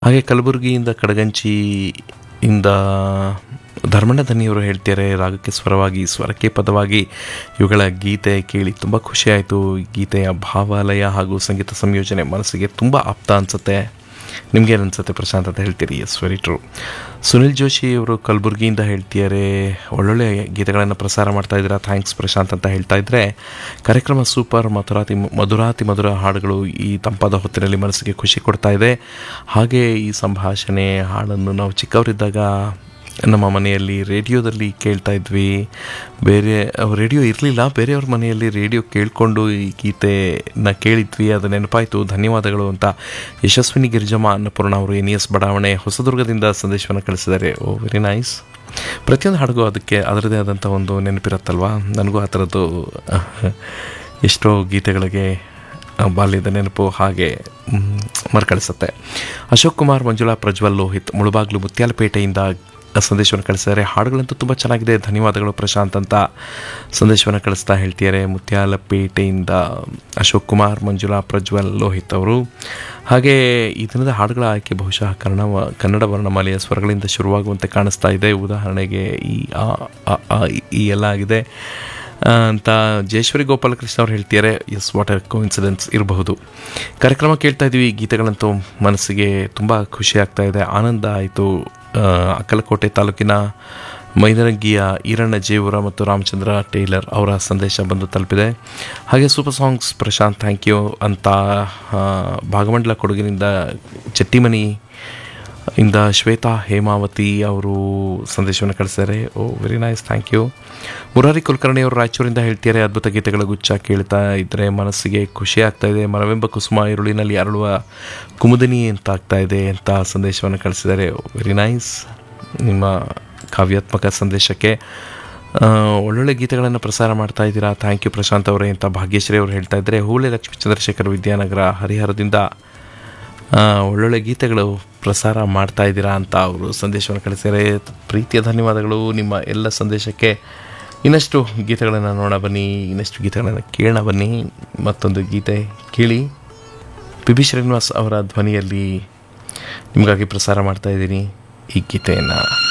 ಹಾಗೆ ಕಲಬುರಗಿಯಿಂದ ಕಡಗಂಚಿ ಇಂದ ಧರ್ಮಣ್ಣ ದನಿಯವರು ಹೇಳ್ತಾರೆ ರಾಗಕ್ಕೆ ಸ್ವರವಾಗಿ ಸ್ವರಕ್ಕೆ ಪದವಾಗಿ ಇವುಗಳ ಗೀತೆ ಕೇಳಿ ತುಂಬ ಖುಷಿಯಾಯಿತು ಈ ಗೀತೆಯ ಭಾವಾಲಯ ಹಾಗೂ ಸಂಗೀತ ಸಂಯೋಜನೆ ಮನಸ್ಸಿಗೆ ತುಂಬ ಆಪ್ತ ಅನಿಸುತ್ತೆ ನಿಮ್ಗೇನು ಅನ್ಸುತ್ತೆ ಪ್ರಶಾಂತ್ ಅಂತ ಹೇಳ್ತೀರಿ yes very true Sunil Joshi ಅವರು ಕಲಬುರಗಿಯಿಂದ ಹೇಳ್ತಿದ್ದಾರೆ ಒಳ್ಳೊಳ್ಳೆ ಗೀತೆಗಳನ್ನು ಪ್ರಸಾರ ಮಾಡ್ತಾ ಇದ್ದೀರಾ ಥ್ಯಾಂಕ್ಸ್ ಪ್ರಶಾಂತ್ ಅಂತ ಹೇಳ್ತಾ ಇದ್ರೆ ಕಾರ್ಯಕ್ರಮ ಸೂಪರ್ ಮಧುರಾತಿ ಮಧುರಾತಿ ಮಧುರ ಹಾಡುಗಳು ಈ ತಂಪಾದ ಹೊತ್ತಿನಲ್ಲಿ ಮನಸ್ಸಿಗೆ ಖುಷಿ ಕೊಡ್ತಾ ಇದೆ ಹಾಗೆ ಈ ಸಂಭಾಷಣೆ ಹಾಡನ್ನು ನಾವು ಚಿಕ್ಕವರಿದ್ದಾಗ ನಮ್ಮ ಮನೆಯಲ್ಲಿ ರೇಡಿಯೋದಲ್ಲಿ ಕೇಳ್ತಾ ಇದ್ವಿ ಬೇರೆ ರೇಡಿಯೋ ಇರಲಿಲ್ಲ ಬೇರೆಯವ್ರ ಮನೆಯಲ್ಲಿ ರೇಡಿಯೋ ಕೇಳಿಕೊಂಡು ಈ ಗೀತೆನ ಕೇಳಿದ್ವಿ ಅದು ನೆನಪಾಯಿತು ಧನ್ಯವಾದಗಳು ಅಂತ ಯಶಸ್ವಿನಿ ಗಿರಿಜಮ್ಮ ಅನ್ನಪೂರ್ಣ ಅವರು ಎನ್ ಎಸ್ ಬಡಾವಣೆ ಹೊಸದುರ್ಗದಿಂದ ಸಂದೇಶವನ್ನು ಕಳಿಸಿದ್ದಾರೆ ಓ ವೆರಿ ನೈಸ್ ಪ್ರತಿಯೊಂದು ಹಾಡಿಗೂ ಅದಕ್ಕೆ ಅದರದೇ ಆದಂಥ ಒಂದು ನೆನಪಿರುತ್ತಲ್ವ ನನಗೂ ಆ ಥರದ್ದು ಎಷ್ಟೋ ಗೀತೆಗಳಿಗೆ ಬಾಲ್ಯದ ನೆನಪು ಹಾಗೆ ಮರುಕಳಿಸುತ್ತೆ ಅಶೋಕ್ ಕುಮಾರ್ ಮಂಜುಳಾ ಪ್ರಜ್ವಲ್ ಲೋಹಿತ್ ಮುಳುಬಾಗ್ಲು ಮುತ್ಯಾಲಪೇಟೆಯಿಂದ ಸಂದೇಶವನ್ನು ಕಳಿಸಿದ್ದಾರೆ ಹಾಡುಗಳಂತೂ ತುಂಬ ಚೆನ್ನಾಗಿದೆ ಧನ್ಯವಾದಗಳು ಪ್ರಶಾಂತ್ ಅಂತ ಸಂದೇಶವನ್ನು ಕಳಿಸ್ತಾ ಹೇಳ್ತಿದ್ದಾರೆ ಮುತ್ಯಾಲಪೇಟೆಯಿಂದ ಅಶೋಕ್ ಕುಮಾರ್ ಮಂಜುಳಾ ಪ್ರಜ್ವಲ್ ಲೋಹಿತ್ ಅವರು ಹಾಗೆ ಈ ದಿನದ ಹಾಡುಗಳ ಆಯ್ಕೆ ಬಹುಶಃ ಕನ್ನಡ ಕನ್ನಡ ವರ್ಣಮಾಲೆಯ ಸ್ವರಗಳಿಂದ ಶುರುವಾಗುವಂತೆ ಕಾಣಿಸ್ತಾ ಇದೆ ಉದಾಹರಣೆಗೆ ಈ ಆ ಅ, ಆ, ಈ ಎಲ್ಲ ಆಗಿದೆ ಆ, ಅಂತ ಜಯೇಶ್ವರಿ ಗೋಪಾಲಕೃಷ್ಣ ಅವ್ರು ಹೇಳ್ತಿದ್ದಾರೆ ಎಸ್ ವಾಟ್ ಕೋ ಇನ್ಸಿಡೆನ್ಸ್ ಇರಬಹುದು ಕಾರ್ಯಕ್ರಮ ಕೇಳ್ತಾ ಇದ್ವಿ ಈ ಗೀತೆಗಳಂತೂ ಮನಸ್ಸಿಗೆ ತುಂಬ ಖುಷಿ ಆಗ್ತಾ ಇದೆ ಆನಂದ ಆಯಿತು ಅಕ್ಕಲಕೋಟೆ ತಾಲೂಕಿನ ಮೈದರಂಗಿಯ ಈರಣ್ಣ ಜೇವೂರ ಮತ್ತು ರಾಮಚಂದ್ರ ಟೇಲರ್ ಅವರ ಸಂದೇಶ ಬಂದು ತಲುಪಿದೆ ಹಾಗೆ super songs Prashant thank you ಅಂತ ಆ, ಭಾಗಮಂಡಲ ಕೊಡಗಿನಿಂದ ಚಟ್ಟಿಮನಿ ಇಂದ ಶ್ವೇತಾ ಹೇಮಾವತಿ ಅವರು ಸಂದೇಶವನ್ನು ಕಳಿಸಿದ್ದಾರೆ oh very nice thank you Murari Kulkarni ಅವರು ರಾಯಚೂರಿಂದ ಹೇಳ್ತಿದ್ದಾರೆ ಅದ್ಭುತ ಗೀತೆಗಳ ಗುಚ್ಛ ಕೇಳ್ತಾ ಇದ್ದರೆ ಮನಸ್ಸಿಗೆ ಖುಷಿ ಆಗ್ತಾ ಇದೆ ಮನವೆಂಬ ಕುಸುಮ ಈರುಳಿನಲ್ಲಿ ಅರಳುವ ಕುಮುದಿನಿ ಅಂತ ಆಗ್ತಾ ಇದೆ ಅಂತ ಸಂದೇಶವನ್ನು ಕಳಿಸಿದ್ದಾರೆ ವೆರಿ ನೈಸ್ ನಿಮ್ಮ ಕಾವ್ಯಾತ್ಮಕ ಸಂದೇಶಕ್ಕೆ ಆ, ಒಳ್ಳೊಳ್ಳೆ ಗೀತೆಗಳನ್ನು ಪ್ರಸಾರ ಮಾಡ್ತಾ ಇದ್ದೀರಾ ಥ್ಯಾಂಕ್ ಯು ಪ್ರಶಾಂತ್ ಅವರೇ ಅಂತ ಭಾಗ್ಯಶ್ರೀ ಅವರು ಹೇಳ್ತಾ ಇದ್ದಾರೆ ಹೂಳೆ ಲಕ್ಷ್ಮೀ ಚಂದ್ರಶೇಖರ್ ವಿದ್ಯಾನಗರ ಹರಿಹರದಿಂದ ಆ, ಒಳ್ಳೊಳ್ಳೆ ಗೀತೆಗಳು ಪ್ರಸಾರ ಮಾಡ್ತಾ ಇದ್ದೀರಾ ಅಂತ ಅವರು ಸಂದೇಶವನ್ನು ಕಳಿಸಿದ್ದಾರೆ ಪ್ರೀತಿಯ ಧನ್ಯವಾದಗಳು ನಿಮ್ಮ ಎಲ್ಲ ಸಂದೇಶಕ್ಕೆ ಇನ್ನಷ್ಟು ಗೀತೆಗಳನ್ನು ನೋಡ ಬನ್ನಿ ಇನ್ನಷ್ಟು ಗೀತೆಗಳನ್ನು ಕೇಳೋಣ ಬನ್ನಿ ಮತ್ತೊಂದು ಗೀತೆ ಕೇಳಿ ಪಿ ಬಿ ಶ್ರೀನಿವಾಸ್ ಅವರ ಧ್ವನಿಯಲ್ಲಿ ನಿಮಗಾಗಿ ಪ್ರಸಾರ ಮಾಡ್ತಾ ಇದ್ದೀನಿ ಈ ಗೀತೆಯನ್ನು